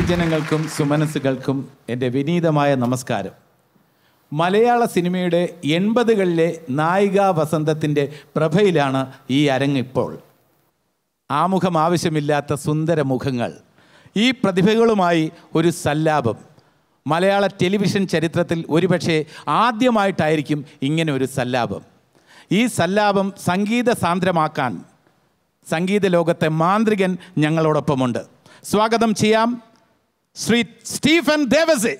സുജനങ്ങൾക്കും സുമനസ്സുകൾക്കും എൻ്റെ വിനീതമായ നമസ്കാരം മലയാള സിനിമയുടെ എൺപതുകളിലെ നായികാ വസന്തത്തിൻ്റെ പ്രഭയിലാണ് ഈ അരങ്ങിപ്പോൾ ആമുഖം ആവശ്യമില്ലാത്ത സുന്ദര മുഖങ്ങൾ ഈ പ്രതിഭകളുമായി ഒരു സല്ലാപം മലയാള ടെലിവിഷൻ ചരിത്രത്തിൽ ഒരുപക്ഷെ ആദ്യമായിട്ടായിരിക്കും ഇങ്ങനെ ഒരു സല്ലാപം ഈ സല്ലാപം സംഗീത സാന്ദ്രമാക്കാൻ സംഗീത ലോകത്തെ മാന്ത്രികൻ ഞങ്ങളോടൊപ്പമുണ്ട് സ്വാഗതം ചെയ്യാം ശ്രീ സ്റ്റീഫൻ ദേവസി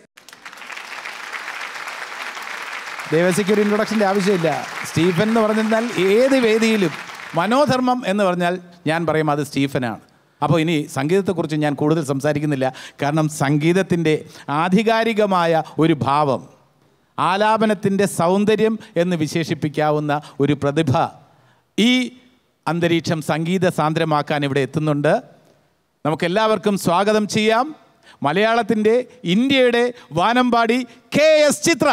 ദേവസിക്ക് ഒരു ഇൻട്രൊഡക്ഷൻ്റെ ആവശ്യമില്ല സ്റ്റീഫൻ എന്ന് പറഞ്ഞിരുന്നാൽ ഏത് വേദിയിലും മനോധർമ്മം എന്ന് പറഞ്ഞാൽ ഞാൻ പറയും അത് സ്റ്റീഫനാണ് അപ്പോൾ ഇനി സംഗീതത്തെക്കുറിച്ച് ഞാൻ കൂടുതൽ സംസാരിക്കുന്നില്ല കാരണം സംഗീതത്തിൻ്റെ ആധികാരികമായ ഒരു ഭാവം ആലാപനത്തിൻ്റെ സൗന്ദര്യം എന്ന് വിശേഷിപ്പിക്കാവുന്ന ഒരു പ്രതിഭ ഈ അന്തരീക്ഷം സംഗീത സാന്ദ്രമാക്കാൻ ഇവിടെ എത്തുന്നുണ്ട് നമുക്കെല്ലാവർക്കും സ്വാഗതം ചെയ്യാം മലയാളത്തിൻ്റെ ഇന്ത്യയുടെ വാനമ്പാടി കെ എസ് ചിത്ര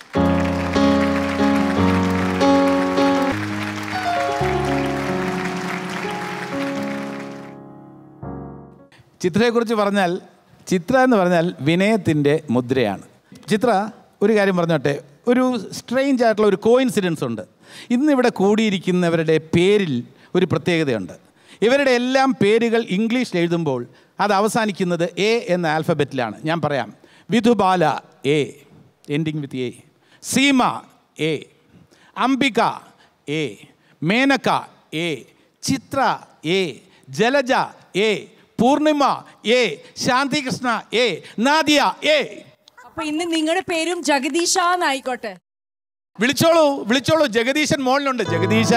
ചിത്രയെക്കുറിച്ച് പറഞ്ഞാൽ ചിത്ര എന്ന് പറഞ്ഞാൽ വിനയത്തിൻ്റെ മുദ്രയാണ് ചിത്ര ഒരു കാര്യം പറഞ്ഞോട്ടെ ഒരു സ്ട്രെയിഞ്ച് ആയിട്ടുള്ള ഒരു കോയിൻസിഡൻസ് ഉണ്ട് ഇന്നിവിടെ കൂടിയിരിക്കുന്നവരുടെ പേരിൽ ഒരു പ്രത്യേകതയുണ്ട് ഇവരുടെ എല്ലാം പേരുകൾ ഇംഗ്ലീഷിൽ എഴുതുമ്പോൾ അത് അവസാനിക്കുന്നത് എ എന്ന ആൽഫബറ്റിലാണ് ഞാൻ പറയാം Vidhubala A ending with A Seema A Ambika A Menaka A Chithra A Jalaja A Poornima A Shanthikrishna A Nadia A അപ്പൊ ഇന്ന് നിങ്ങളുടെ പേരും ജഗദീഷ എന്നായിക്കോട്ടെ വിളിച്ചോളൂ വിളിച്ചോളൂ ജഗദീശൻ മോളിലുണ്ട് ജഗദീശ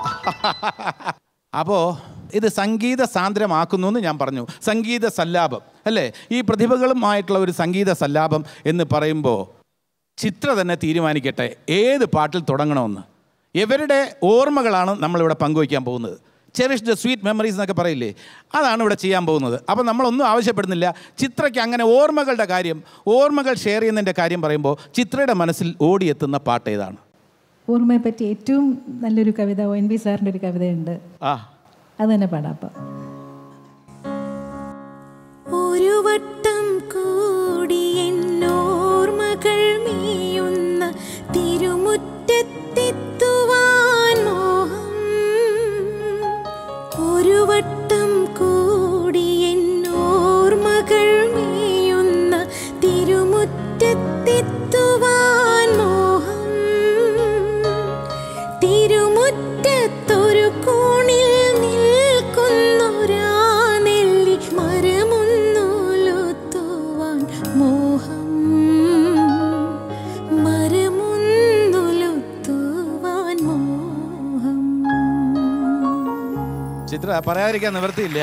അപ്പോ ഇത് സംഗീത സാന്ദ്രമാക്കുന്നു എന്ന് ഞാൻ പറഞ്ഞു സംഗീത സല്ലാപം അല്ലേ ഈ പ്രതിഭകളുമായിട്ടുള്ള ഒരു സംഗീത സല്ലാപം എന്ന് പറയുമ്പോൾ ചിത്ര തന്നെ തീരുമാനിക്കട്ടെ ഏത് പാട്ടിൽ തുടങ്ങണമെന്ന് ഇവരുടെ ഓർമ്മകളാണ് നമ്മളിവിടെ പങ്കുവയ്ക്കാൻ പോകുന്നത് ചെറിഷ് ദ സ്വീറ്റ് മെമ്മറീസ് എന്നൊക്കെ പറയില്ലേ അതാണ് ഇവിടെ ചെയ്യാൻ പോകുന്നത് അപ്പോൾ നമ്മളൊന്നും ആവശ്യപ്പെടുന്നില്ല ചിത്രയ്ക്ക് അങ്ങനെ ഓർമ്മകളുടെ കാര്യം ഓർമ്മകൾ ഷെയർ ചെയ്യുന്നതിൻ്റെ കാര്യം പറയുമ്പോൾ ചിത്രയുടെ മനസ്സിൽ ഓടിയെത്തുന്ന പാട്ട് ഏതാണ് ഓർമ്മയെ പറ്റി ഏറ്റവും നല്ലൊരു കവിത ഒ എൻ വി സാറിൻ്റെ ഒരു കവിതയുണ്ട് ആ അത് തന്നെ പാടാം അപ്പം ഒരു വട്ടം കൂടി എന്നോർമകൾ മീയുന്ന തിരുമുറ്റത്തെത്തുവാൻ മോഹം ഒരു വട്ടം കൂടി എന്നോർമകൾ മീയുന്ന തിരുമുറ്റത്തെത്തുവാൻ മോഹം തിരുമുറ്റത്തൊരു കോണിൽ നിൽക്കുന്നൊരാ നെല്ലി മരമൊന്നുലുത്തുവാൻ മോഹം മരമൊന്നുലുത്തുവാൻ മോഹം ചിത്ര പറയാതിരിക്കാൻ നിവൃത്തിയില്ല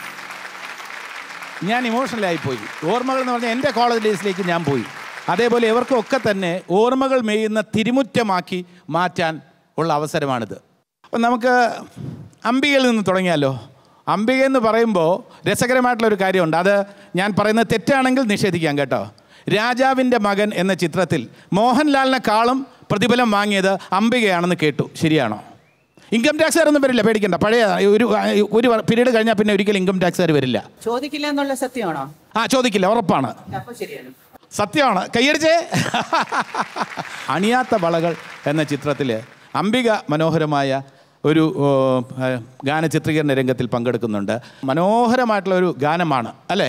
ഞാൻ ഇമോഷണൽ ആയിപ്പോയി ഓർമ്മകൾ എന്ന് പറഞ്ഞാൽ എൻ്റെ കോളേജ് ഡേയ്സിലേക്ക് ഞാൻ പോയി അതേപോലെ ഇവർക്കൊക്കെ തന്നെ ഓർമ്മകൾ മേയുന്ന തിരുമുറ്റമാക്കി മാറ്റാൻ ഉള്ള അവസരമാണിത് അപ്പം നമുക്ക് അംബികയിൽ നിന്ന് തുടങ്ങിയാലോ അംബിക എന്ന് പറയുമ്പോൾ രസകരമായിട്ടുള്ള ഒരു കാര്യമുണ്ട് അത് ഞാൻ പറയുന്നത് തെറ്റാണെങ്കിൽ നിഷേധിക്കാം കേട്ടോ രാജാവിൻ്റെ മകൻ എന്ന ചിത്രത്തിൽ മോഹൻലാലിനെക്കാളും പ്രതിഫലം വാങ്ങിയത് അംബികയാണെന്ന് കേട്ടു ശരിയാണോ ഇൻകം ടാക്സുകാരൊന്നും വരില്ല പേടിക്കണ്ട പഴയ ഒരു ഒരു പീരീഡ് കഴിഞ്ഞാൽ പിന്നെ ഒരിക്കലും ഇൻകം ടാക്സുകാർ വരില്ല ചോദിക്കില്ല എന്നുള്ള സത്യമാണോ ആ ചോദിക്കില്ല ഉറപ്പാണ് അപ്പൊ ശരിയാണ് സത്യമാണ് കൈയടിച്ചേ അണിയാത്ത വളകൾ എന്ന ചിത്രത്തിൽ അംബിക മനോഹരമായ ഒരു ഓ, ആ, ഗാന ചിത്രീകരണ രംഗത്തിൽ പങ്കെടുക്കുന്നുണ്ട് മനോഹരമായിട്ടുള്ള ഒരു ഗാനമാണ് അല്ലേ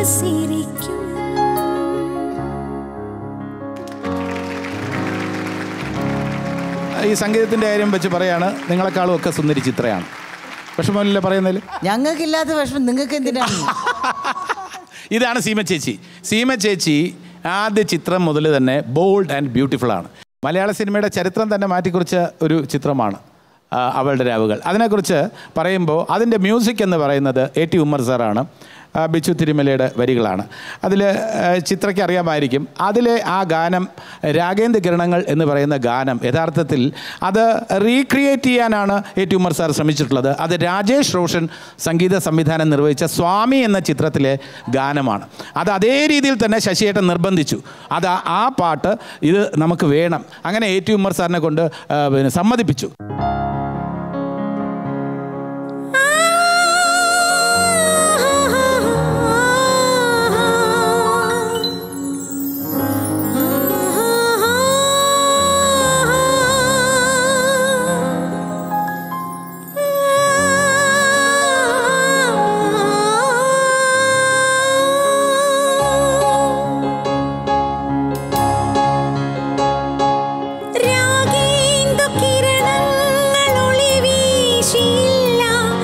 സിരിക്കും ഈ സംഗീതത്തിൻ്റെ കാര്യം വെച്ച് പറയാണ് നിങ്ങളെക്കാളും ഒക്കെ സുന്ദരി ചിത്രയാണ് വിഷമമില്ല പറയുന്നതിൽ ഞങ്ങൾക്കില്ലാത്ത വിഷമം നിങ്ങൾക്ക് എന്തിനാണ് ഇതാണ് സീമ ചേച്ചി സീമ ചേച്ചി ആദ്യ ചിത്രം മുതൽ തന്നെ ബോൾഡ് ആൻഡ് ബ്യൂട്ടിഫുൾ ആണ് മലയാള സിനിമയുടെ ചരിത്രം തന്നെ മാറ്റിക്കുറിച്ച ഒരു ചിത്രമാണ് ആ, അവളുടെ രാവുകൾ അതിനെക്കുറിച്ച് പറയുമ്പോൾ അതിൻ്റെ മ്യൂസിക് എന്ന് പറയുന്നത് എ ടി ഉമ്മർ സാറാണ് ആ, ബിച്ചു തിരുമലയുടെ വരികളാണ് അതിൽ ചിത്രയ്ക്ക് അറിയാമായിരിക്കും അതിലെ ആ ഗാനം രാഗേന്ദ്ര കിരണങ്ങൾ എന്ന് പറയുന്ന ഗാനം യഥാർത്ഥത്തിൽ അത് റീക്രിയേറ്റ് ചെയ്യാനാണ് എ ടി ഉമ്മർ സാർ ശ്രമിച്ചിട്ടുള്ളത് അത് രാജേഷ് റോഷൻ സംഗീത സംവിധാനം നിർവഹിച്ച സ്വാമി എന്ന ചിത്രത്തിലെ ഗാനമാണ് അത് അതേ രീതിയിൽ തന്നെ ശശിയേട്ടൻ നിർബന്ധിച്ചു അത് ആ- ആ പാട്ട് ഇത് നമുക്ക് വേണം അങ്ങനെ എ ടി ഉമ്മർ സാറിനെ കൊണ്ട് ആ, പിന്നെ സമ്മതിപ്പിച്ചു രാഗേന്ദു കിരണങ്ങൾ ഒളിവീശിയില്ല.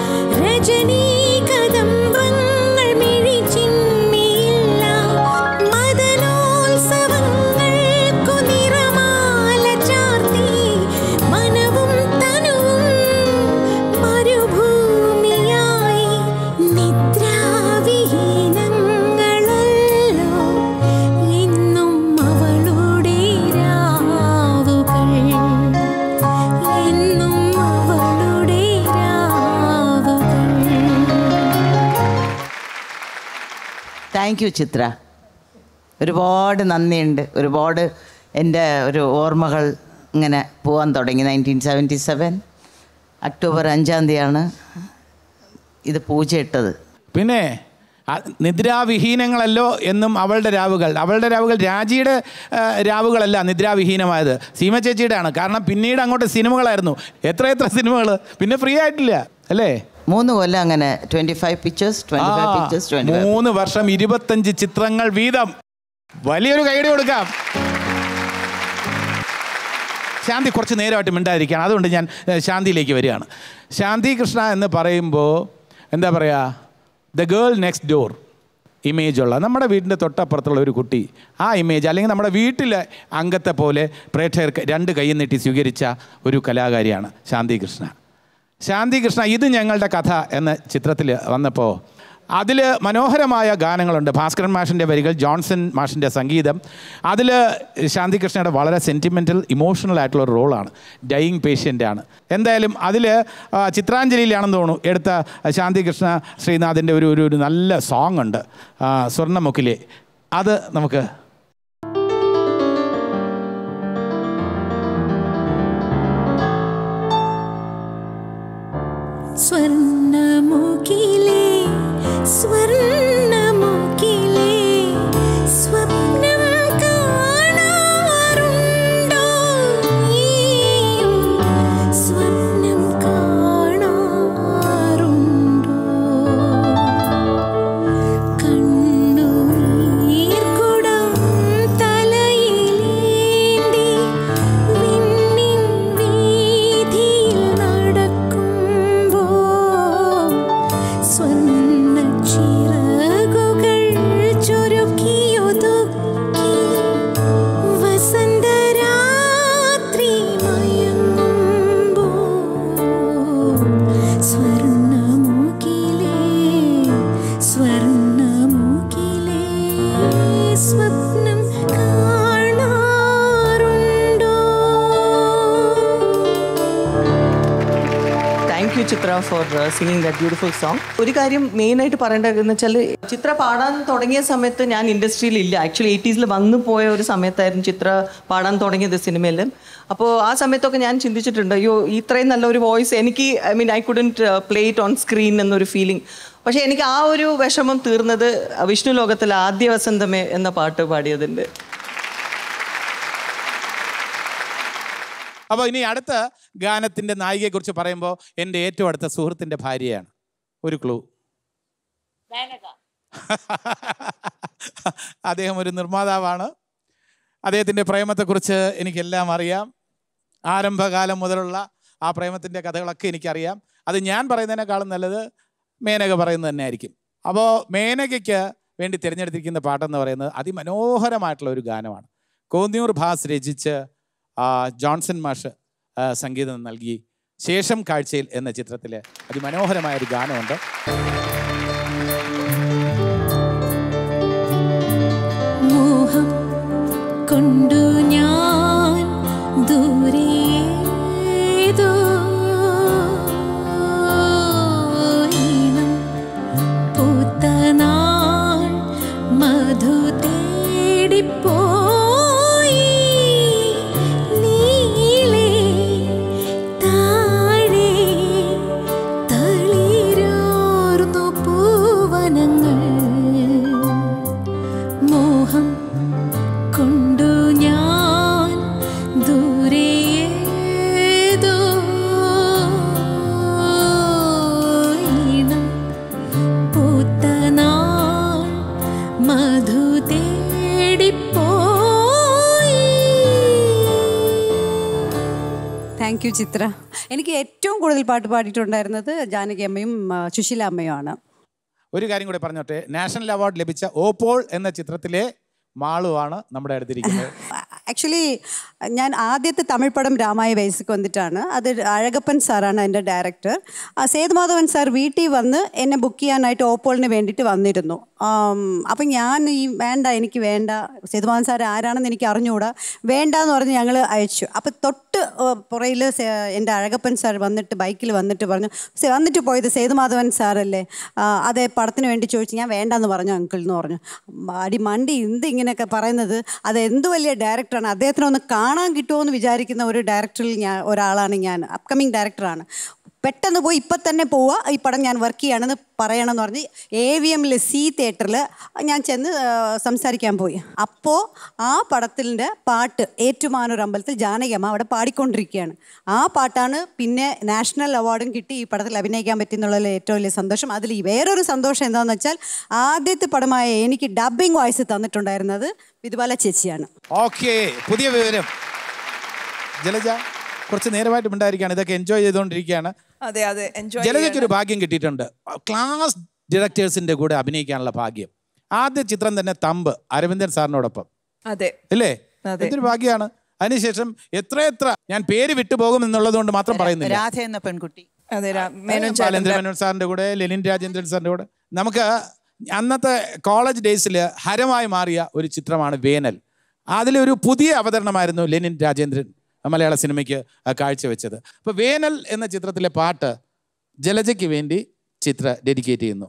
രജനീകദംബങ്ങൾ മിഴിച്ചിമ്മിയില്ല. മദനോത്സവങ്ങൾക്കു നിറമാല ചാർത്തി. മനവും തനുവും മരുഭൂമിയായി. നിദ്രാവിഹീനങ്ങളല്ലോ എന്നും അവളുടെ രാവുകൾ എന്നും അവളുടെ രാവുകൾ താങ്ക് യു ചിത്ര ഒരുപാട് നന്ദിയുണ്ട് ഒരുപാട് എൻ്റെ ഒരു ഓർമ്മകൾ ഇങ്ങനെ പോകാൻ തുടങ്ങി നയൻറ്റീൻ സെവൻറ്റി സെവൻ ഒക്ടോബർ അഞ്ചാം തീയതിയാണ് ഇത് പൂജയിട്ടത് പിന്നെ ആ നിദ്രാവിഹീനങ്ങളല്ലോ എന്നും അവളുടെ രാവുകൾ അവളുടെ രാവുകൾ രാജിയുടെ ആ, രാവുകളല്ല നിദ്രാവിഹീനമായത് സീമ ചേച്ചിയുടെ ആണ് കാരണം പിന്നീട് അങ്ങോട്ട് സിനിമകളായിരുന്നു എത്ര എത്ര സിനിമകൾ പിന്നെ ഫ്രീ ആയിട്ടില്ല അല്ലേ മൂന്ന് കൊല്ലം അങ്ങനെ twenty five pictures twenty five ah, pictures twenty five മൂന്ന് വർഷം ഇരുപത്തഞ്ച് ചിത്രങ്ങൾ വീതം വലിയൊരു കൈയടി കൊടുക്കാം ശാന്തി കുറച്ച് നേരമായിട്ട് മിണ്ടാതിരിക്കുകയാണ് അതുകൊണ്ട് ഞാൻ ഏ, ശാന്തിയിലേക്ക് വരികയാണ് ശാന്തി കൃഷ്ണ എന്ന് പറയുമ്പോൾ എന്താ പറയുക ദ ഗേൾ നെക്സ്റ്റ് ഡോർ ഇമേജുള്ള നമ്മുടെ വീടിൻ്റെ തൊട്ടപ്പുറത്തുള്ള ഒരു കുട്ടി ആ ഇമേജ് അല്ലെങ്കിൽ നമ്മുടെ വീട്ടിലെ അംഗത്തെ പോലെ പ്രേക്ഷകർക്ക് രണ്ട് കൈ നീട്ടി സ്വീകരിച്ച ഒരു കലാകാരിയാണ് ശാന്തി കൃഷ്ണ ശാന്തി കൃഷ്ണ ഇത് ഞങ്ങളുടെ കഥ എന്ന ചിത്രത്തിൽ വന്നപ്പോൾ അതിൽ മനോഹരമായ ഗാനങ്ങളുണ്ട് ഭാസ്കരൻ മാഷിൻ്റെ വരികൾ ജോൺസൺ മാഷിൻ്റെ സംഗീതം അതിൽ ശാന്തി കൃഷ്ണയുടെ വളരെ സെൻറ്റിമെൻ്റൽ ഇമോഷണൽ ആയിട്ടുള്ള ഒരു റോളാണ് ഡൈയിങ് പേഷ്യൻ്റ് ആണ് എന്തായാലും അതിൽ ചിത്രാഞ്ജലിയിലാണെന്ന് തോന്നുന്നു എടുത്ത ശാന്തി കൃഷ്ണ ശ്രീനാഥിൻ്റെ ഒരു ഒരു ഒരു നല്ല സോങ് ഉണ്ട് ആ, സ്വർണ്ണമുക്കിലെ അത് നമുക്ക് സ്വർണ്ണമുഖിലേ സ്വർണ്ണമുഖിലേ സ്വപ്നം കാണാറുണ്ടോ നീയും സ്വപ്നം കാണാറുണ്ടോ കണ്ണുനീർക്കുടം തലയിലേന്തി വിണ്ണിൻ വീഥിയിൽ നടക്കുമ്പോൾ സ്വർണ്ണച്ചിറകുകൾ ചുരുക്കിയൊതുക്കി വസന്തരാത്രി മയങ്ങുമ്പോൾ സ്വർണ്ണമുകിലേ സ്വർണ്ണമുകിലേ സ്വപ്നം കാണാറുണ്ടോ thank you Chithra for singing that beautiful song ഒരു കാര്യം മെയിനായിട്ട് പറയേണ്ടതെന്ന് വെച്ചാൽ ചിത്ര പാടാൻ തുടങ്ങിയ സമയത്ത് ഞാൻ ഇൻഡസ്ട്രിയിൽ ഇല്ല ആക്ച്വലി എയ്റ്റീസിൽ വന്നു പോയ ഒരു സമയത്തായിരുന്നു ചിത്ര പാടാൻ തുടങ്ങിയത് സിനിമയിൽ അപ്പോൾ ആ സമയത്തൊക്കെ ഞാൻ ചിന്തിച്ചിട്ടുണ്ട് അയ്യോ ഇത്രയും നല്ല ഒരു വോയിസ് എനിക്ക് I mean I couldn't play it on screen എന്നൊരു ഫീലിംഗ് പക്ഷേ എനിക്ക് ആ ഒരു വിഷമം തീർന്നത് വിഷ്ണു ലോകത്തിൽ ആദ്യ വസന്തമേ എന്ന പാട്ട് പാടിയതുണ്ട് അപ്പോൾ ഇനി അടുത്ത ഗാനത്തിൻ്റെ നായികയെക്കുറിച്ച് പറയുമ്പോൾ എൻ്റെ ഏറ്റവും അടുത്ത സുഹൃത്തിൻ്റെ ഭാര്യയാണ് ഒരു ക്ലൂ അദ്ദേഹം ഒരു നിർമ്മാതാവാണ് അദ്ദേഹത്തിൻ്റെ പ്രേമത്തെക്കുറിച്ച് എനിക്കെല്ലാം അറിയാം ആരംഭകാലം മുതലുള്ള ആ പ്രേമത്തിൻ്റെ കഥകളൊക്കെ എനിക്കറിയാം അത് ഞാൻ പറയുന്നതിനേക്കാളും നല്ലത് മേനക പറയുന്നത് തന്നെ ആയിരിക്കും അപ്പോൾ മേനകയ്ക്ക് വേണ്ടി തിരഞ്ഞെടുത്തിരിക്കുന്ന പാട്ടെന്ന് പറയുന്നത് അതിമനോഹരമായിട്ടുള്ള ഒരു ഗാനമാണ് കോന്നിയൂർ ഭാസ് രചിച്ച് ആ, ജോൺസൺ മാഷ് ആ, സംഗീതം നൽകി ശേഷം കാഴ്ചയിൽ എന്ന ചിത്രത്തിൽ അതിമനോഹരമായ ഒരു ഗാനമുണ്ട് മോഹം കൊണ്ടു ഞാൻ ദൂരേതോ ഈണം പൂത്ത നാൾ മധു തേടിപ്പോയി നീളെ താഴെ തളിരോർന്നു പൂവനങ്ങൾ മോഹം കൊണ്ടു ഞാൻ ദൂരേതോ ഈണം പൂത്ത നാൾ മധു തേടിപ്പോയി താങ്ക് യു ചിത്ര എനിക്ക് ഏറ്റവും കൂടുതൽ പാട്ട് പാടിയിട്ടുണ്ടായിരുന്നത് ജാനകി അമ്മയും ആ, സുശീല അമ്മയുമാണ് ഒരു കാര്യം കൂടെ പറഞ്ഞോട്ടെ നാഷണൽ അവാർഡ് ലഭിച്ച ഓപ്പോൾ എന്ന ചിത്രത്തിലെ മാളുവാണ് നമ്മുടെ അടുത്തിരിക്കുന്നത് ആക്ച്വലി ഞാൻ ആദ്യത്തെ തമിഴ് പടം രാമായ വയസ്സക്ക് വന്നിട്ടാണ് അത് അഴകപ്പൻ സാറാണ് എൻ്റെ ഡയറക്ടർ ആ, സേതുമാധവൻ സാർ വീട്ടിൽ വന്ന് എന്നെ ബുക്ക് ചെയ്യാനായിട്ട് ഓപ്പോളിന് വേണ്ടിയിട്ട് വന്നിരുന്നു അപ്പം ഞാൻ ഈ വേണ്ട എനിക്ക് വേണ്ട സേതുമാധവൻ സാർ ആരാണെന്ന് എനിക്ക് അറിഞ്ഞുകൂടാ വേണ്ട എന്ന് പറഞ്ഞ് ഞങ്ങൾ അയച്ചു അപ്പം തൊട്ട് പുറയിൽ എൻ്റെ അഴകപ്പൻ സാർ വന്നിട്ട് ബൈക്കിൽ വന്നിട്ട് പറഞ്ഞു "സേ- വന്നിട്ട് പോയത് സേതുമാധവൻ സാറല്ലേ ആ, അതെ പടത്തിന് വേണ്ടി ചോദിച്ചു ഞാൻ വേണ്ടെന്ന് പറഞ്ഞു അങ്കിൾ എന്ന് പറഞ്ഞു അടി മണ്ടി എന്ത് ഇങ്ങനെയൊക്കെ പറയുന്നത് അത് എന്ത് വലിയ ഡയറക്ടറാണ് അദ്ദേഹത്തിനെ ഒന്ന് കാണാൻ കിട്ടുമോ എന്ന് വിചാരിക്കുന്ന ഒരു ഡയറക്ടറിൽ ഞാൻ ഒരാളാണ് ഞാൻ അപ്കമിങ് ഡയറക്ടറാണ് പെട്ടെന്ന് പോയി ഇപ്പം തന്നെ പോവുക ഈ പടം ഞാൻ വർക്ക് ചെയ്യണമെന്ന് പറയണമെന്ന് പറഞ്ഞ് എ വി എമ്മിൽ സി തിയേറ്ററിൽ ഞാൻ ചെന്ന് ആ, സംസാരിക്കാൻ പോയി അപ്പോൾ ആ പടത്തിൻ്റെ പാട്ട് ഏറ്റുമാനൂർ അമ്പലത്തിൽ ജാനകിയമ്മ അവിടെ പാടിക്കൊണ്ടിരിക്കുകയാണ് ആ പാട്ടാണ് പിന്നെ നാഷണൽ അവാർഡും കിട്ടി ഈ പടത്തിൽ അഭിനയിക്കാൻ പറ്റുന്നുള്ളതിൽ ഏറ്റവും വലിയ സന്തോഷം അതിൽ ഈ വേറൊരു സന്തോഷം എന്താണെന്ന് വെച്ചാൽ ആദ്യത്തെ പടമായ എനിക്ക് ഡബ്ബിംഗ് വോയിസ് തന്നിട്ടുണ്ടായിരുന്നത് വിധുബാല ചേച്ചിയാണ് ഓക്കെ പുതിയ വിവരം ജലജ കുറച്ച് നേരമായിട്ട് ഉണ്ടായിരിക്കുകയാണ് ഇതൊക്കെ എൻജോയ് ചെയ്തുകൊണ്ടിരിക്കുകയാണ് അതെ അതെ എൻജോയ് ജലജയ്ക്ക് ഒരു ഭാഗ്യം കിട്ടിയിട്ടുണ്ട് ക്ലാസ് ഡയറക്ടേഴ്സിന്റെ കൂടെ അഭിനയിക്കാനുള്ള ഭാഗ്യം ആദ്യ ചിത്രം തന്നെ തമ്പ് അരവിന്ദൻ സാറിനോടൊപ്പം അതെ അല്ലേ അതെ. എന്തൊരു ഭാഗ്യമാണ് അതിനുശേഷം എത്ര എത്ര ഞാൻ പേര് വിട്ടുപോകും എന്നുള്ളത് കൊണ്ട് മാത്രം പറയുന്നില്ല രാധ എന്ന പെൺകുട്ടി അതെ രാ- മേനോൻ ബാലേന്ദ്ര ചേട്ടൻ്റെ മേനോൻ സാറിന്റെ കൂടെ ലെനിൻ രാജേന്ദ്രൻ സാറിന്റെ കൂടെ നമുക്ക് അന്നത്തെ കോളേജ് ഡേയ്സിൽ ഹരമായി മാറിയ ഒരു ചിത്രമാണ് വേനൽ അതിലൊരു പുതിയ അവതരണമായിരുന്നു ലെനിൻ രാജേന്ദ്രൻ മലയാള സിനിമയ്ക്ക് കാഴ്ചവെച്ചത് അപ്പോൾ വേനൽ എന്ന ചിത്രത്തിലെ പാട്ട് ജലജയ്ക്ക് വേണ്ടി ചിത്ര ഡെഡിക്കേറ്റ് ചെയ്യുന്നു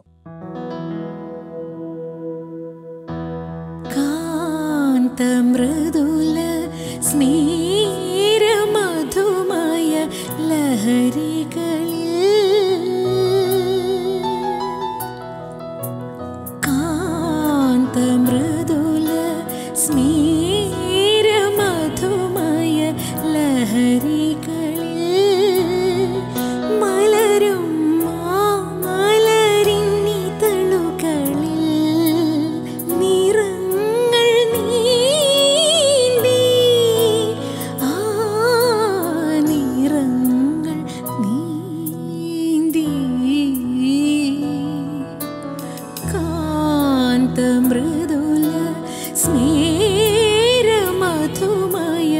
കാന്തമൃദുല സ്മീരമധുമയ ലഹരികളിൽ കാന്തമൃദുല സ്മീരമധുമയ ലഹരികളിൽ മലരും മാമലരിന്നിതളുകളിൽ നിറങ്ങൾ നീന്തി ആ നിറങ്ങൾ നീന്തി കാന്തമൃദുല സ്മേരമധുമയ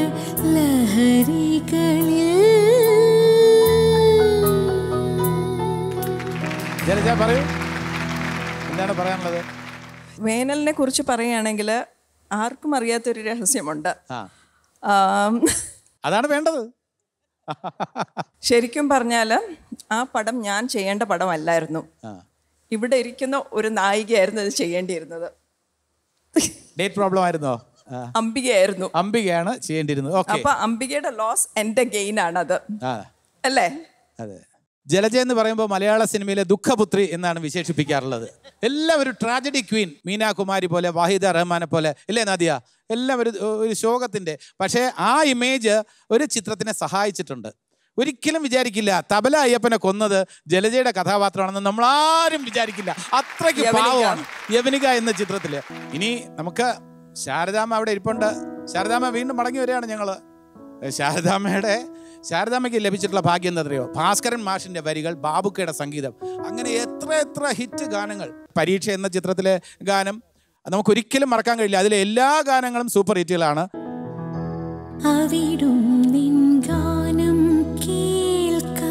ലഹരികളിൽ ജലജ പറയൂ എന്താണ് പറയാനുള്ളത് വേനലിനെ കുറിച്ച് പറയുകയാണെങ്കിൽ ആർക്കും അറിയാത്തൊരു രഹസ്യമുണ്ട് ആ ആം, അതാണ് വേണ്ടത് ശരിക്കും പറഞ്ഞാൽ ആ പടം ഞാൻ ചെയ്യേണ്ട പടമല്ലായിരുന്നു ആ ഇവിടെ ഇരിക്കുന്ന ഒരു നായികയായിരുന്നു അത് ചെയ്യേണ്ടിയിരുന്നത് ഡേറ്റ് പ്രോബ്ലം ആയിരുന്നോ ആ. അംബികയായിരുന്നു അംബികയാണ് ചെയ്യേണ്ടിയിരുന്നത് ഓക്കെ അപ്പൊ അംബികയുടെ ലോസ് എൻ്റെ ഗെയിൻ ആണത് ആ അല്ലേ അതെ ജലജ എന്ന് പറയുമ്പോൾ മലയാള സിനിമയിലെ ദുഃഖപുത്രി എന്നാണ് വിശേഷിപ്പിക്കാറുള്ളത് എല്ലാം ഒരു ട്രാജഡി ക്വീൻ മീന കുമാരി പോലെ വാഹിദ റഹ്മാനെ പോലെ ഇല്ലേ നാദിയ എല്ലാം ഒരു ഒരു ശോകത്തിൻ്റെ പക്ഷേ ആ ഇമേജ് ഒരു ചിത്രത്തിനെ സഹായിച്ചിട്ടുണ്ട് ഒരിക്കലും വിചാരിക്കില്ല തബല അയ്യപ്പനെ കൊന്നത് ജലജയുടെ കഥാപാത്രമാണെന്ന് നമ്മൾ ആരും വിചാരിക്കില്ല അത്രയ്ക്ക് യവനിക. പാവമാണ് യവനിക എന്ന ചിത്രത്തില് ഇനി നമുക്ക് ശാരദാമ്മ അവിടെ ഇരിപ്പുണ്ട് ശാരദാമ്മ വീണ്ടും മടങ്ങി വരികയാണ് ഞങ്ങള് ശാരദാമ്മയുടെ ശാരദാമ്മയ്ക്ക് ലഭിച്ചിട്ടുള്ള ഭാഗ്യം എന്താ അറിയോ ഭാസ്കരൻ മാഷിന്റെ വരികൾ ബാബുക്കയുടെ സംഗീതം അങ്ങനെ എത്ര എത്ര ഹിറ്റ് ഗാനങ്ങൾ പരീക്ഷ എന്ന ചിത്രത്തിലെ ഗാനം നമുക്ക് ഒരിക്കലും മറക്കാൻ കഴിയില്ല അതിലെ എല്ലാ ഗാനങ്ങളും സൂപ്പർ ഹിറ്റുകളാണ് അവിടും നിൻ ഗാനം കേൾക്കാൻ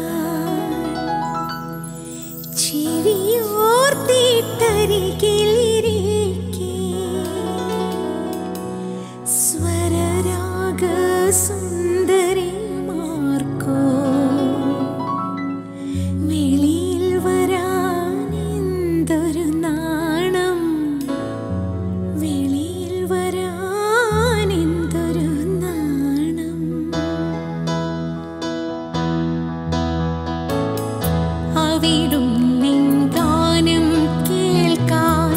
ചെവിയോർത്തിട്ടരികിലിരിക്കെ സ്വരരാഗ സുന്ദരിമാർക്കോ വെളിയിൽ വരാൻ എന്തൊരു നാണം വെളിയിൽ വരാൻ എന്തൊരു നാണം അവിടും നിൻ ഗാനം കേൾക്കാൻ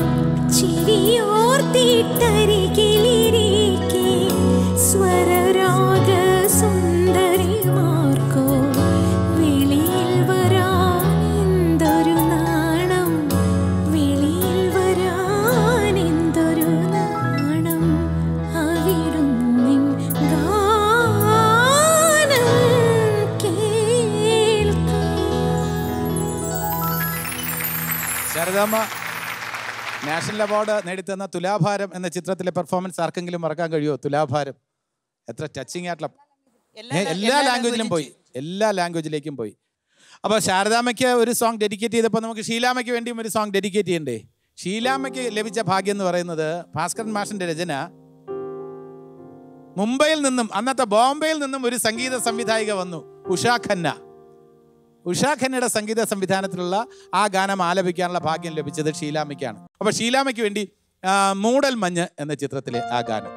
ചിരിയോർത്തിട്ടരികിലിരിക്കെ സ്വരരാഗ സുന്ദരിമാർക്കോ വെളിയിൽ വരാൻ എന്തൊരു നാണം വെളിയിൽ വരാൻ എന്തൊരു നാണം അവിടും നിൻ ഗാനം കേൾക്കാൻ ശാരദാമ്മ നാഷണൽ അവാർഡ് നേടിത്തന്ന തുലാഭാരം എന്ന ചിത്രത്തിലെ പെർഫോമൻസ് ആർക്കെങ്കിലും മറക്കാൻ കഴിയുമോ തുലാഭാരം എത്ര ടച്ചിങ് ആയിട്ടുള്ള ഏ, എല്ലാ ലാംഗ്വേജിലും പോയി എല്ലാ ലാംഗ്വേജിലേക്കും പോയി അപ്പോൾ ശാരദാമ്മയ്ക്ക് ഒരു സോങ് ഡെഡിക്കേറ്റ് ചെയ്തപ്പോൾ നമുക്ക് ഷീലാമ്മയ്ക്ക് വേണ്ടിയും ഒരു സോങ് ഡെഡിക്കേറ്റ് ചെയ്യണ്ടേ ഷീലാമ്മയ്ക്ക് ലഭിച്ച ഭാഗ്യം എന്ന് പറയുന്നത് ഭാസ്കരൻ മാഷിന്റെ രചന മുംബൈയിൽ നിന്നും അന്നത്തെ ബോംബെയിൽ നിന്നും ഒരു സംഗീത സംവിധായിക വന്നു ഉഷാ ഖന്ന ഉഷാ ഖന്നയുടെ സംഗീത സംവിധാനത്തിലുള്ള ആ ഗാനം ആലപിക്കാനുള്ള ഭാഗ്യം ലഭിച്ചത് ഷീലാമ്മയ്ക്കാണ് അപ്പൊ ഷീലാമ്മയ്ക്ക് വേണ്ടി ആ, മൂടൽ മഞ്ഞ് എന്ന ചിത്രത്തിലെ ആ ഗാനം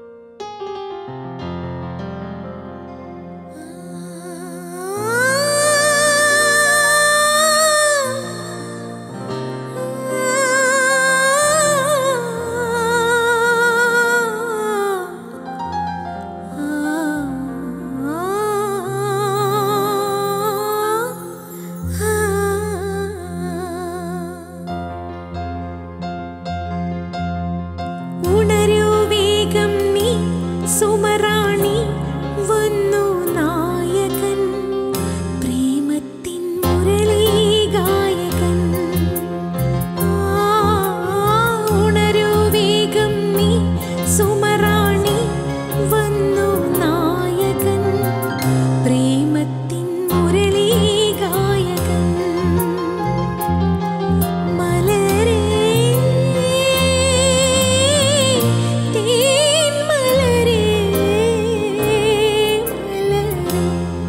ഉണരൂ വേഗം നീ സുമറാണി വന്നു നായകൻ പ്രേമത്തിൻ മുരളീ ഗായകൻ ആ, ഉണരൂ വേഗം നീ സുമറാണി വന്നു നായകൻ പ്രേമത്തിൻ മുരളീ ഗായകൻ മലരേ തേൻ മലരേ മലരേ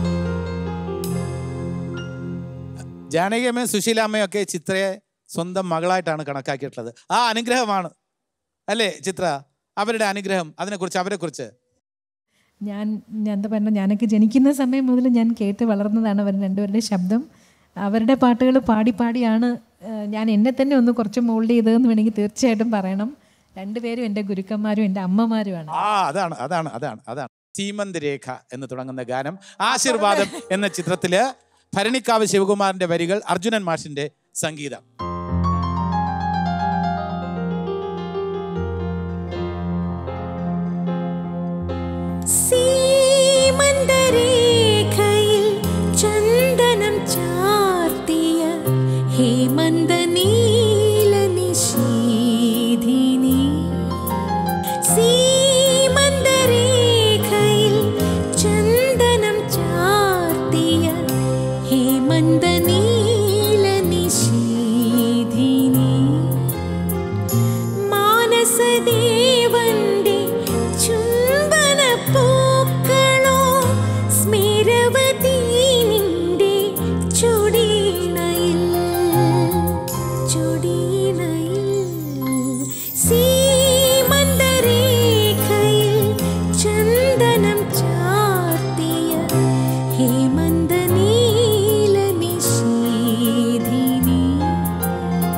ജാനകിയമ്മയും സുശീലാമ്മയും ഒക്കെ ചിത്രയെ സ്വന്തം മകളായിട്ടാണ് കണക്കാക്കിയിട്ടുള്ളത് ആ അനുഗ്രഹമാണ് അല്ലേ ചിത്ര അവരുടെ അനുഗ്രഹം അതിനെക്കുറിച്ച് അവരെക്കുറിച്ച് ഞാൻ ഞാൻ എന്താ പറഞ്ഞ ഞാനൊക്കെ ജനിക്കുന്ന സമയം മുതൽ ഞാൻ കേട്ട് വളർന്നതാണ് അവർ രണ്ടുപേരുടെ ശബ്ദം അവരുടെ പാട്ടുകൾ പാടി പാടിയാണ് ആ, ഞാൻ എന്നെ തന്നെ ഒന്ന് കുറച്ച് മോൾഡ് ചെയ്തതെന്ന് വേണമെങ്കിൽ തീർച്ചയായിട്ടും പറയണം രണ്ടുപേരും എൻ്റെ ഗുരുക്കന്മാരും എൻ്റെ അമ്മമാരുമാണ് ആ അതാണ് അതാണ് അതാണ് അതാണ് സീമന്ത് രേഖ എന്ന് തുടങ്ങുന്ന ഗാനം ആശീർവാദം എന്ന ചിത്രത്തില് ഭരണിക്കാവ് ശിവകുമാറിന്റെ വരികൾ അർജുനൻ മാഷിന്റെ സംഗീതം സീമന്തരേഖയിൽ ചന്ദനം ചാർത്തിയ ഹേമന്ത നീല നിശീധിനി സീമന്തരേഖയിൽ ചന്ദനം ചാർത്തിയ ഹേമന്ത നീല നിശീധിനി മാനസദേവന്റെ ചുംബന പൂക്കളോ സ്മിരവതി നിന്റെ ചുടീണയിൽ ചുടീണയിൽ സീമന്തരേഖയിൽ ചന്ദനം ചാർത്തിയ ഹേമന്ത നീല നിശീധിനി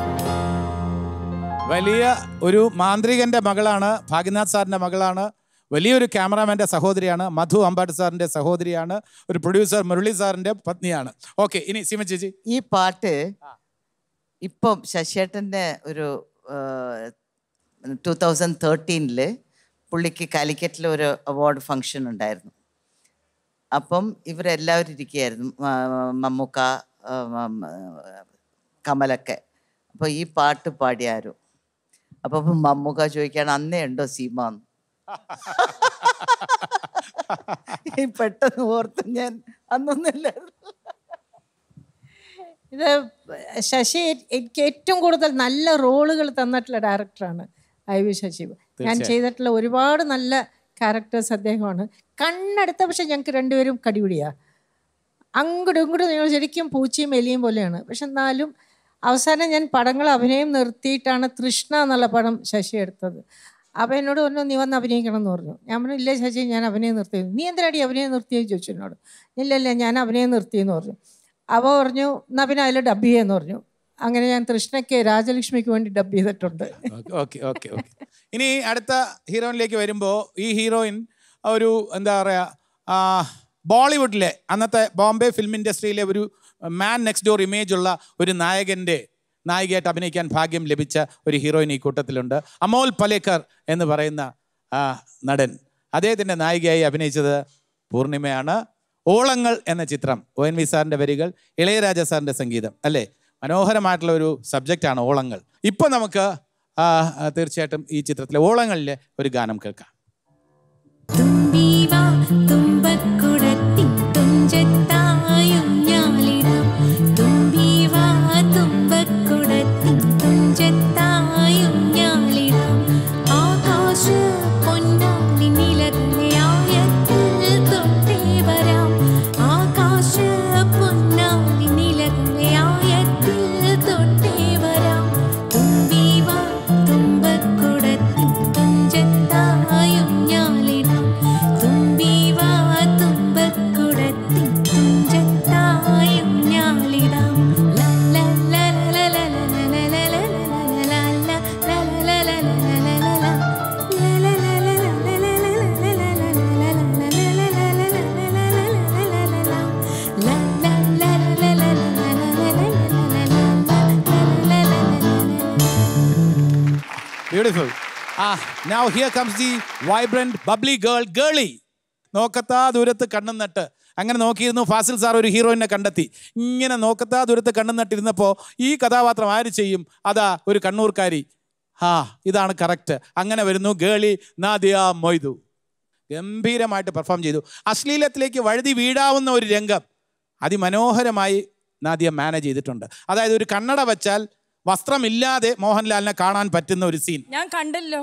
വലിയ ഒരു മാന്ത്രികന്റെ മകളാണ് ഭാഗ്യനാഥ് സാറിന്റെ മകളാണ് വലിയൊരു ക്യാമറാമാൻ്റെ സഹോദരിയാണ് മധു അമ്പാട്ട് സാറിൻ്റെ സഹോദരിയാണ് ഒരു പ്രൊഡ്യൂസർ മുരളി സാറിൻ്റെ പത്നിയാണ് ഓക്കെ ഇനി സീമ ചേച്ചി ഈ പാട്ട് ഇപ്പം ശശിയേട്ടൻ്റെ ഒരു ടൂ തൗസൻഡ് തേർട്ടീനിൽ പുള്ളിക്ക് കാലിക്കറ്റിൽ ഒരു അവാർഡ് ഫങ്ഷൻ ഉണ്ടായിരുന്നു അപ്പം ഇവരെല്ലാവരും ഇരിക്കുകയായിരുന്നു മ- മമ്മൂക്ക ആ, മ- കമലൊക്കെ അപ്പോൾ ഈ പാട്ട് പാടിയാരും അപ്പോൾ ഇപ്പം മമ്മൂക്ക ചോദിക്കുകയാണ് അന്നേ ഉണ്ടോ സീമ എന്ന് ഈ പെട്ടെന്ന് ഓർത്ത് ഞാൻ അന്നൊന്നുമില്ലായിരുന്നു ഇത് ശശി എനിക്ക് ഏറ്റവും കൂടുതൽ നല്ല റോളുകൾ തന്നിട്ടുള്ള ഡയറക്ടറാണ് ഐ വി ശശി ഞാൻ ചെയ്തിട്ടുള്ള ഒരുപാട് നല്ല ക്യാരക്ടേഴ്സ് അദ്ദേഹമാണ് കണ്ണെടുത്ത പക്ഷെ ഞങ്ങൾക്ക് രണ്ടുപേരും കടിപിടിയാ അങ്ങോട്ടും ഇങ്ങോട്ടും നിങ്ങൾ ശരിക്കും പൂച്ചയും എലിയും പോലെയാണ് പക്ഷെ എന്നാലും അവസാനം ഞാൻ പടങ്ങൾ അഭിനയം നിർത്തിയിട്ടാണ് തൃഷ്ണ എന്നുള്ള പടം ശശി എടുത്തത് അപ്പോൾ എന്നോട് പറഞ്ഞു നീ വന്ന് അഭിനയിക്കണം എന്ന് പറഞ്ഞു ഞാൻ പറഞ്ഞു ഇല്ല ശശി ഞാൻ അഭിനയം നിർത്തി നീ എന്തിനാടി അഭിനയം നിർത്തിയെന്ന് ചോദിച്ചു എന്നോട് ഇല്ല ഇല്ല ഞാൻ അഭിനയം നിർത്തിയെന്ന് പറഞ്ഞു അവ പറഞ്ഞു എന്നാൽ പിന്നെ അതിൽ ഡബ് ചെയ്യാന്ന് പറഞ്ഞു അങ്ങനെ ഞാൻ തൃഷ്ണയ്ക്ക് രാജലക്ഷ്മിക്ക് വേണ്ടി ഡബ് ചെയ്തിട്ടുണ്ട് ഓക്കെ ഓക്കെ ഓക്കെ ഇനി അടുത്ത ഹീറോയിനിലേക്ക് വരുമ്പോൾ ഈ ഹീറോയിൻ ഒരു എന്താ പറയുക ബോളിവുഡിലെ അന്നത്തെ ബോംബെ ഫിലിം ഇൻഡസ്ട്രിയിലെ ഒരു മാൻ നെക്സ്റ്റ് ഡോർ ഇമേജ് ഉള്ള ഒരു നായകൻ്റെ നായികയായിട്ട് അഭിനയിക്കാൻ ഭാഗ്യം ലഭിച്ച ഒരു ഹീറോയിൻ ഈ കൂട്ടത്തിലുണ്ട് അമോൽ പലേക്കർ എന്ന് പറയുന്ന ആ, നടൻ അദ്ദേഹത്തിൻ്റെ നായികയായി അഭിനയിച്ചത് പൂർണിമയാണ് ഓളങ്ങൾ എന്ന ചിത്രം ഒ എൻ വി സാറിൻ്റെ വരികൾ ഇളയരാജ സാറിൻ്റെ സംഗീതം അല്ലേ മനോഹരമായിട്ടുള്ള ഒരു സബ്ജക്റ്റാണ് ഓളങ്ങൾ ഇപ്പോൾ നമുക്ക് ആ, ആ, തീർച്ചയായിട്ടും ഈ ചിത്രത്തിലെ ഓളങ്ങളിലെ ഒരു ഗാനം കേൾക്കാം തുമ്പീവാ തുമ്പക്കുടത്തിൻ തുഞ്ചത്തായും ഞാലിടാം തുമ്പീവാ തുമ്പക്കുടത്തിൻ തുഞ്ചത്തായും ഞാലിടാം ആകാശ പൊന്നാലി നിലകളെ ആയത്തിൽ തൊട്ടേ വരാം ആകാശ പൊന്നാലി നിലകളെ ആയത്തിൽ തൊട്ടേ വരാം തുമ്പീവാ തുമ്പക്കുടത്തിൻ തുഞ്ചത്തായും ഞാലിടാം തുമ്പീവാ തുമ്പക്കുടത്തിൻ തുഞ്ചത്തായും ഞാലിടാം ലാ ലാ ലാ ലാ ലാ ലാ ലാ ലാ ലാ ലാ ലാ ലാ ലാ ലാ ലാ ലാ la beautiful ah now here comes the vibrant bubbly girl ഗേളി നോക്കത്താ ദൂരത്ത് കണ്ണും നട്ട് അങ്ങനെ നോക്കിയിരുന്നു ഫാസിൽ സാർ ഒരു ഹീറോയിനെ കണ്ടെത്തി ഇങ്ങനെ നോക്കത്താ ദൂരത്ത് കണ്ണും നട്ടിരുന്നപ്പോൾ ഈ കഥാപാത്രം ആര് ചെയ്യും അതാ ഒരു കണ്ണൂർക്കാരി ആ ഇതാണ് കറക്റ്റ് അങ്ങനെ വരുന്നു ഗേളി നാദിയ മൊയ്തു ഗംഭീരമായിട്ട് പെർഫോം ചെയ്തു അശ്ലീലത്തിലേക്ക് വഴുതി വീഴാവുന്ന ഒരു രംഗം അതിമനോഹരമായി നാദിയ മാനേജ് ചെയ്തിട്ടുണ്ട് അതായത് ഒരു കണ്ണട വെച്ചാൽ വസ്ത്രമില്ലാതെ മോഹൻലാലിനെ കാണാൻ പറ്റുന്ന ഒരു സീൻ ഞാൻ കണ്ടല്ലോ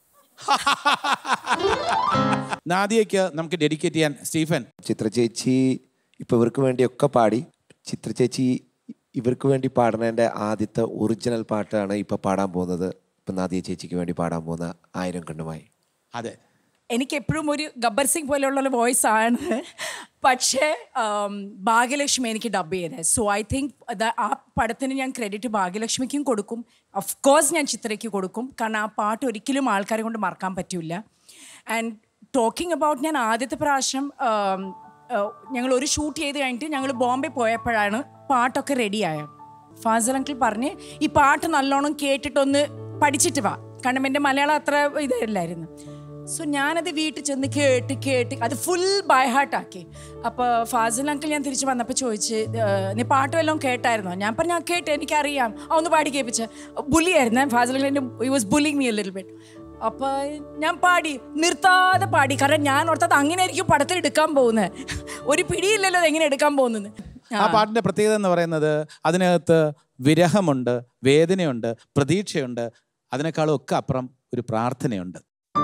നാദിയയ്ക്ക് നമുക്ക് ഡെഡിക്കേറ്റ് ചെയ്യാൻ സ്റ്റീഫൻ ചിത്ര ചേച്ചി ഇപ്പൊ ഇവർക്ക് വേണ്ടിയൊക്കെ പാടി ചിത്ര ചേച്ചി ഇവർക്ക് വേണ്ടി പാടുന്നതിന്റെ ആദ്യത്തെ ഒറിജിനൽ പാട്ടാണ് ഇപ്പൊ പാടാൻ പോകുന്നത് ഇപ്പൊ നാദിയ ചേച്ചിക്ക് വേണ്ടി പാടാൻ പോകുന്ന ആയിരം കണ്ണുമായി അതെ എനിക്ക് എപ്പോഴും ഒരു ഗബ്ബർ സിംഗ് പോലെയുള്ള വോയിസ് ആണ് പക്ഷേ ആം, ഭാഗ്യലക്ഷ്മി എനിക്ക് ഡബ് ചെയ്തത് സോ ഐ തിങ്ക് ആ പടത്തിന് ഞാൻ ക്രെഡിറ്റ് ഭാഗ്യലക്ഷ്മിക്കും കൊടുക്കും ഓഫ് കോഴ്സ് ഞാൻ ചിത്രയ്ക്ക് കൊടുക്കും കാരണം ആ പാട്ട് ഒരിക്കലും ആൾക്കാരെ കൊണ്ട് മറക്കാൻ പറ്റില്ല ആൻഡ് ടോക്കിംഗ് അബൌട്ട് ഞാൻ ആദ്യത്തെ പ്രാവശ്യം ആം, ആ, ഞങ്ങൾ ഒരു ഷൂട്ട് ചെയ്ത് കഴിഞ്ഞിട്ട് ഞങ്ങൾ ബോംബെ പോയപ്പോഴാണ് പാട്ടൊക്കെ റെഡിയായത് ഫാസൽ അങ്കിൾ പറഞ്ഞ് ഈ പാട്ട് നല്ലോണം കേട്ടിട്ടൊന്ന് പഠിച്ചിട്ട് വാ കാരണം എൻ്റെ മലയാളം അത്ര ഇതല്ലായിരുന്നു സോ ഞാനത് വീട്ടിൽ ചെന്ന് കേട്ട് കേട്ട് അത് ഫുൾ ബൈ ഹാർട്ടാക്കി അപ്പോൾ ഫാസിൽ അങ്കിൾ ഞാൻ തിരിച്ച് വന്നപ്പോൾ ചോദിച്ച് "ഏഹ്, നീ പാട്ട് വല്ലതും കേട്ടായിരുന്നോ ഞാൻ പറഞ്ഞു "ആ, കേട്ട് എനിക്കറിയാം ആ ഒന്ന് പാടി കേൾപ്പിച്ച് ബുള്ളിയായിരുന്നു ഫാസിൽ അങ്കിൾ എൻ്റെ was bullying me little bit അപ്പോൾ ഞാൻ പാടി നിർത്താതെ പാടി കാരണം ഞാൻ ഓർത്തത് അങ്ങനെ ആയിരിക്കും പടത്തിൽ എടുക്കാൻ പോകുന്നത് ഒരു പിടിയില്ലല്ലോ അത് എങ്ങനെ എടുക്കാൻ പോകുന്നത് ആ പാട്ടിന്റെ പ്രത്യേകത എന്ന് പറയുന്നത് അതിനകത്ത് വിരഹമുണ്ട് വേദനയുണ്ട് പ്രതീക്ഷയുണ്ട് അതിനേക്കാളും ഒക്കെ അപ്പുറം ഒരു പ്രാർത്ഥനയുണ്ട്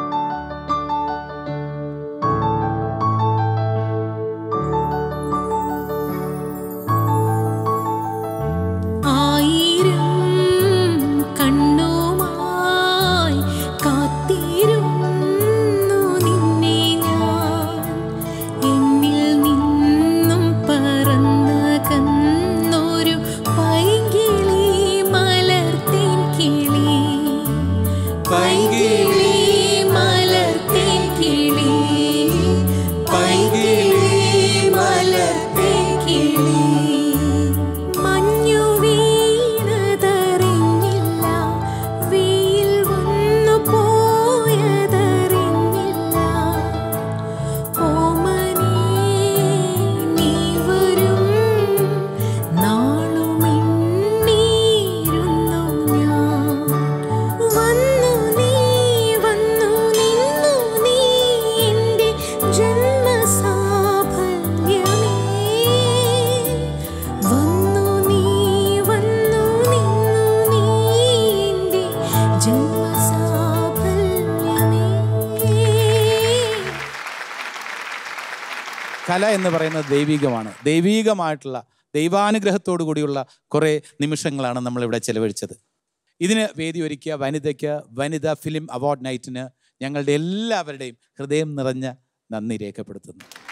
ആയിരം കണ്ണുമായി കാത്തിരുന്നു നിന്നെ ഞാൻ എന്നിൽ നിന്നും പറന്നകന്നൊരു പൈകിളി മലർത്തിൻ കിളി പൈകിളി മലർത്തിൻ കല എന്ന് പറയുന്നത് ദൈവികമാണ് ദൈവികമായിട്ടുള്ള ദൈവാനുഗ്രഹത്തോടു കൂടിയുള്ള കുറേ നിമിഷങ്ങളാണ് നമ്മളിവിടെ ചെലവഴിച്ചത് ഇതിന് വേദി ഒരുക്കിയ വനിതയ്ക്ക് വനിത ഫിലിം അവാർഡ് നൈറ്റിന് ഞങ്ങളുടെ എല്ലാവരുടെയും ഹൃദയം നിറഞ്ഞ നന്ദി രേഖപ്പെടുത്തുന്നു